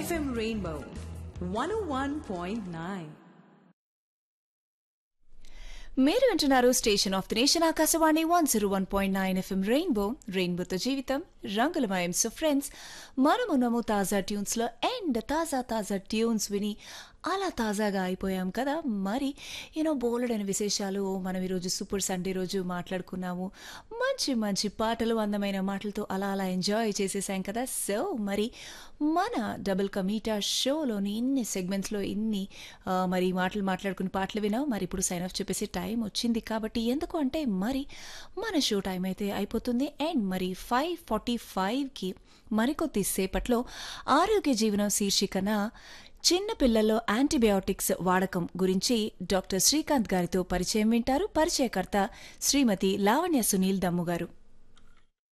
FM Rainbow 101.9. మీరు వింటున్నారు station of the nation Akashvani one zero one point nine FM rainbow రెయిన్బోతో జీవితం రంగులమయం సో ఫ్రెండ్స్ మనమున్నాము తాజా ట్యూన్స్ లో అండ్ తాజా తాజా ట్యూన్స్ విని అలా తాజాగా అయిపోయాం కదా మరి యూనో బోలెడైన విశేషాలు మనం ఈరోజు సూపర్ సండే రోజు మాట్లాడుకున్నాము మంచి మంచి పాటలు అందమైన మాటలతో అలా అలా ఎంజాయ్ చేసేసాం కదా సో మరి మన డబుల్ కమీటా షోలోని ఇన్ని సెగ్మెంట్స్లో ఇన్ని ఆ, మరి మాటలు మాట్లాడుకుని పాటలు వినాం మరి ఇప్పుడు సైన్ ఆఫ్ చెప్పేసి టైం వచ్చింది కాబట్టి ఎందుకు అంటే మరి మన షో టైం అయితే అయిపోతుంది అండ్ మరి ఫైవ్ ఫార్టీ ఫైవ్కి మరికొద్ది సేపట్లో ఆరోగ్య జీవనం శీర్షికన చిన్న పిల్లల్లో యాంటీబయాటిక్స్ వాడకం గురించి డాక్టర్ శ్రీకాంత్ గారితో పరిచయం వింటారు పరిచయకర్త శ్రీమతి లావణ్య సునీల్ దమ్ము గారు